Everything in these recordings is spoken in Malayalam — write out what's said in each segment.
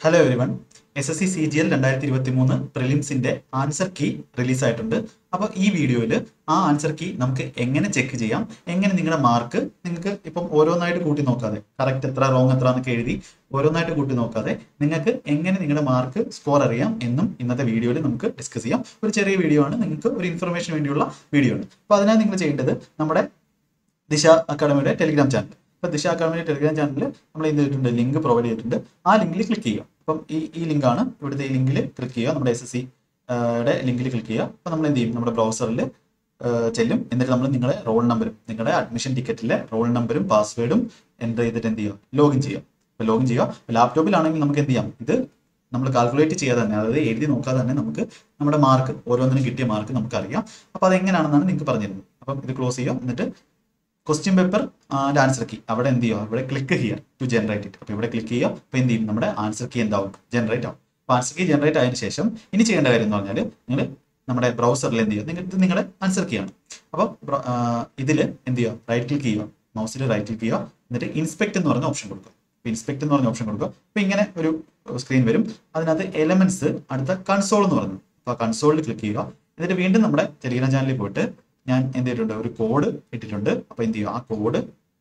hello everyone S S C C G L രണ്ടായിരത്തി ഇരുപത്തി മൂന്ന് പ്രിലിംസിന്റെ ആൻസർ കീ റിലീസ് ആയിട്ടുണ്ട് അപ്പോൾ ഈ വീഡിയോയിൽ ആ ആൻസർ കീ നമുക്ക് എങ്ങനെ ചെക്ക് ചെയ്യാം എങ്ങനെ നിങ്ങളുടെ മാർക്ക് നിങ്ങൾക്ക് ഇപ്പം ഓരോന്നായിട്ട് കൂട്ടി നോക്കാതെ കറക്റ്റ് എത്ര റോങ് എത്ര എന്നൊക്കെ എഴുതി ഓരോന്നായിട്ട് കൂട്ടി നോക്കാതെ നിങ്ങൾക്ക് എങ്ങനെ നിങ്ങളുടെ മാർക്ക് സ്കോർ അറിയാം എന്നും ഇന്നത്തെ വീഡിയോയിൽ നമുക്ക് ഡിസ്കസ് ചെയ്യാം ഒരു ചെറിയ വീഡിയോ ആണ് നിങ്ങൾക്ക് ഒരു ഇൻഫർമേഷൻ വേണ്ടിയുള്ള വീഡിയോ ആണ് അപ്പോൾ അതിനായി നിങ്ങൾ ചെയ്യേണ്ടത് നമ്മുടെ ദിശ അക്കാഡമിയുടെ ടെലിഗ്രാം ചാനൽ അപ്പോൾ ദിശ അക്കാഡമിയുടെ ടെലിഗ്രാം ചാനലിൽ നമ്മൾ എന്ത് ചെയ്തിട്ടുണ്ട് ലിങ്ക് പ്രൊവൈഡ് ചെയ്തിട്ടുണ്ട് ആ ലിങ്കിൽ ക്ലിക്ക് ചെയ്യുക അപ്പം ഈ ഈ ലിങ്കാണ് ഇവിടുത്തെ ഈ ലിങ്കിൽ ക്ലിക്ക് ചെയ്യുക നമ്മുടെ എസ് എസ് സി യുടെ ലിങ്കിൽ ക്ലിക്ക് ചെയ്യുക അപ്പോൾ നമ്മൾ എന്ത് ചെയ്യും നമ്മുടെ ബ്രൗസറിൽ ചെല്ലും എന്നിട്ട് നമ്മൾ നിങ്ങളുടെ റോൾ നമ്പറും നിങ്ങളുടെ അഡ്മിഷൻ ടിക്കറ്റിലെ റോൾ നമ്പറും പാസ്വേഡും എൻ്റർ ചെയ്തിട്ട് എന്ത് ചെയ്യുക ലോഗിൻ ചെയ്യുക അപ്പോൾ ലോഗിൻ ചെയ്യുക ലാപ്ടോപ്പിലാണെങ്കിൽ നമുക്ക് എന്ത് ചെയ്യാം ഇത് നമ്മൾ കാൽക്കുലേറ്റ് ചെയ്യാതെ തന്നെ അതായത് എഴുതി നോക്കാതെ തന്നെ നമുക്ക് നമ്മുടെ മാർക്ക് ഓരോന്നിനും കിട്ടിയ മാർക്ക് നമുക്ക് അറിയാം അപ്പോൾ അതെങ്ങനെയാണെന്നാണ് നിങ്ങൾക്ക് പറഞ്ഞിരുന്നത് അപ്പം ഇത് ക്ലോസ് ചെയ്യുക എന്നിട്ട് ക്വസ്റ്റ്യൻ പേപ്പർ ആൻസർ കീ അവിടെ എന്ത് ചെയ്യുക ഇവിടെ ക്ലിക്ക് ചെയ്യുക ടു ജനറേറ്റ് ഇറ്റ് അപ്പോൾ ഇവിടെ ക്ലിക്ക് ചെയ്യുക അപ്പോൾ എന്ത് ചെയ്യും നമ്മുടെ ആൻസർ കീ എന്താവും ജനറേറ്റ് ആവും അപ്പോൾ ആൻസർ കീ ജനറേറ്റ് ആയതിനു ശേഷം ഇനി ചെയ്യേണ്ട കാര്യം എന്ന് പറഞ്ഞാൽ നിങ്ങൾ നമ്മുടെ ബ്രൗസറിൽ എന്ത് ചെയ്യുക നിങ്ങൾ ഇത് നിങ്ങളുടെ ആൻസർ കീ ആണ് അപ്പോൾ ഇതിൽ എന്ത് ചെയ്യുക റൈറ്റ് ക്ലിക്ക് ചെയ്യുക മൗസിൽ റൈറ്റ് ക്ലിക്ക് ചെയ്യുക എന്നിട്ട് ഇൻസ്പെക്ട് എന്ന് പറഞ്ഞ ഓപ്ഷൻ കൊടുക്കുക അപ്പോൾ ഇൻസ്പെക്ട് എന്ന് പറഞ്ഞ ഓപ്ഷൻ കൊടുക്കുക അപ്പോൾ ഇങ്ങനെ ഒരു സ്ക്രീൻ വരും അതിനകത്ത് എലമെന്റ്സ് അടുത്ത കൺസോൾ എന്ന് പറഞ്ഞു അപ്പോൾ കൺസോളിൽ ക്ലിക്ക് ചെയ്യുക എന്നിട്ട് വീണ്ടും നമ്മുടെ ടെലിഗ്രാം ചാനലിൽ പോയിട്ട് ഞാൻ എന്ത് ചെയ്തിട്ടുണ്ട് ഒരു കോഡ് ഇട്ടിട്ടുണ്ട് അപ്പോൾ എന്ത് ചെയ്യുക ആ കോഡ്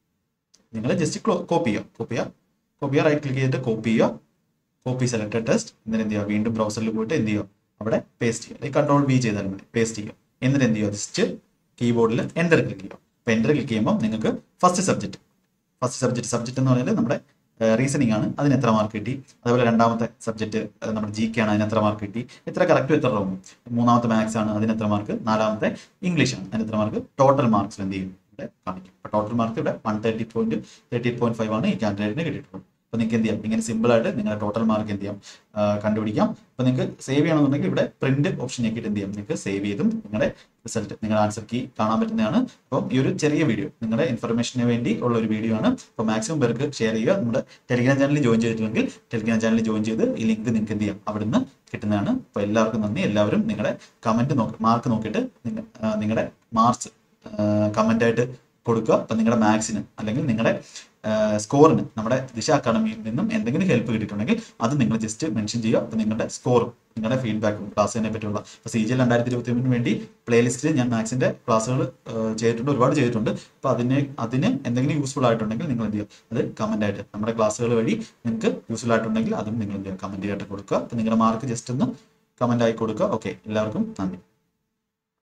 നിങ്ങൾ ജസ്റ്റ് കോപ്പി ചെയ്യുക കോപ്പി ചെയ്യുക കോപ്പി ചെയ്യുക റൈറ്റ് ക്ലിക്ക് ചെയ്തിട്ട് കോപ്പി ചെയ്യുക കോപ്പി സെലക്ടഡ് ടെസ്റ്റ് എന്നിട്ട് എന്ത് ചെയ്യുക വീണ്ടും ബ്രൗസറിൽ പോയിട്ട് എന്ത് ചെയ്യുക അവിടെ പേസ്റ്റ് ചെയ്യുക അല്ലെങ്കിൽ കൺട്രോൾ വി ചെയ്താൽ മതി പേസ്റ്റ് ചെയ്യുക എന്നിട്ട് എന്ത് ചെയ്യുക ജസ്റ്റ് കീബോർഡിൽ എൻ്റർ ക്ലിക്ക് ചെയ്യുക അപ്പോൾ എൻ്റർ ക്ലിക്ക് ചെയ്യുമ്പോൾ നിങ്ങൾക്ക് first subject first subject subject എന്ന് പറഞ്ഞാൽ നമ്മുടെ റീസണിങ് ആണ് അതിന് എത്ര മാർക്ക് കിട്ടി അതുപോലെ രണ്ടാമത്തെ സബ്ജക്റ്റ് നമ്മുടെ ജി കെ ആണ് അതിന് എത്ര മാർക്ക് കിട്ടി എത്ര കറക്റ്റും എത്ര റോങ്ങും മൂന്നാമത്തെ മാത്സ് ആണ് അതിന് എത്ര മാർക്ക് നാലാമത്തെ ഇംഗ്ലീഷ് ആണ് അതിന് എത്ര മാർക്ക് ടോട്ടൽ മാർക്സ് എന്ത് ചെയ്യും ഇവിടെ കാണിക്കും അപ്പോൾ ടോട്ടൽ മാർക്ക് ഇവിടെ one thirty point thirty point five ആണ് ഈ കാൻഡിഡേറ്റിന് കിട്ടിയിട്ടുള്ളത് അപ്പോൾ നിങ്ങൾക്ക് എന്ത് ചെയ്യാം ഇങ്ങനെ സിമ്പിൾ ആയിട്ട് നിങ്ങളുടെ ടോട്ടൽ മാർക്ക് എന്ത് ചെയ്യാം കണ്ടുപിടിക്കാം അപ്പോൾ നിങ്ങൾക്ക് സേവ് ചെയ്യണമെന്നുണ്ടെങ്കിൽ ഇവിടെ പ്രിന്റ് ഓപ്ഷൻ ഞെക്കിയിട്ട് എന്ത് ചെയ്യാം നിങ്ങൾക്ക് സേവ് ചെയ്തും നിങ്ങളുടെ റിസൾട്ട് നിങ്ങളുടെ ആൻസർ കീ കാണാൻ പറ്റുന്നതാണ് അപ്പം ഈ ഒരു ചെറിയ വീഡിയോ നിങ്ങളുടെ ഇൻഫർമേഷന് വേണ്ടി ഉള്ള ഒരു വീഡിയോ ആണ് അപ്പോൾ മാക്സിമം പേർക്ക് ഷെയർ ചെയ്യുക നമ്മുടെ ടെലിഗ്രാം ചാനലിൽ ജോയിൻ ചെയ്തിട്ടില്ലെങ്കിൽ ടെലിഗ്രാം ചാനലിൽ ജോയിൻ ചെയ്ത് ഈ ലിങ്ക് നിങ്ങൾക്ക് എന്ത് ചെയ്യാം അവിടുന്ന് കിട്ടുന്നതാണ് അപ്പോൾ എല്ലാവർക്കും നന്ദി എല്ലാവരും നിങ്ങളുടെ കമന്റ് നോക്കി മാർക്ക് നോക്കിയിട്ട് നിങ്ങളുടെ മാർക്സ് കമന്റ് ആയിട്ട് കൊടുക്കുക അപ്പം നിങ്ങളുടെ മാത്സിന് അല്ലെങ്കിൽ നിങ്ങളുടെ സ്കോറിന് നമ്മുടെ ദിശ അക്കാഡമിയിൽ നിന്നും എന്തെങ്കിലും ഹെൽപ്പ് കിട്ടിയിട്ടുണ്ടെങ്കിൽ അത് നിങ്ങൾ ജസ്റ്റ് മെൻഷൻ ചെയ്യുക അപ്പം നിങ്ങളുടെ സ്കോറും നിങ്ങളുടെ ഫീഡ്ബാക്കും ക്ലാസ്സിനെ പറ്റിയുള്ള ഇപ്പോൾ സി ജി എൽ രണ്ടായിരത്തി ഇരുപത്തി മൂന്നിന് വേണ്ടി പ്ലേലിസ്റ്റിൽ ഞാൻ മാത്സിന്റെ ക്ലാസ്സുകൾ ചെയ്തിട്ടുണ്ട് ഒരുപാട് ചെയ്തിട്ടുണ്ട് അപ്പോൾ അതിന് അതിന് എന്തെങ്കിലും യൂസ്ഫുൾ ആയിട്ടുണ്ടെങ്കിൽ നിങ്ങൾ എന്ത് ചെയ്യുക അത് കമന്റ് ആയിട്ട് നമ്മുടെ ക്ലാസ്സുകൾ വഴി നിങ്ങൾക്ക് യൂസ്ഫുൾ ആയിട്ടുണ്ടെങ്കിൽ അതും നിങ്ങൾ എന്ത് ചെയ്യുക കമന്റ് ആയിട്ട് കൊടുക്കുക അപ്പം നിങ്ങളുടെ മാർക്ക് ജസ്റ്റ് ഒന്ന് കമന്റ് ആയി കൊടുക്കുക ഓക്കെ എല്ലാവർക്കും നന്ദി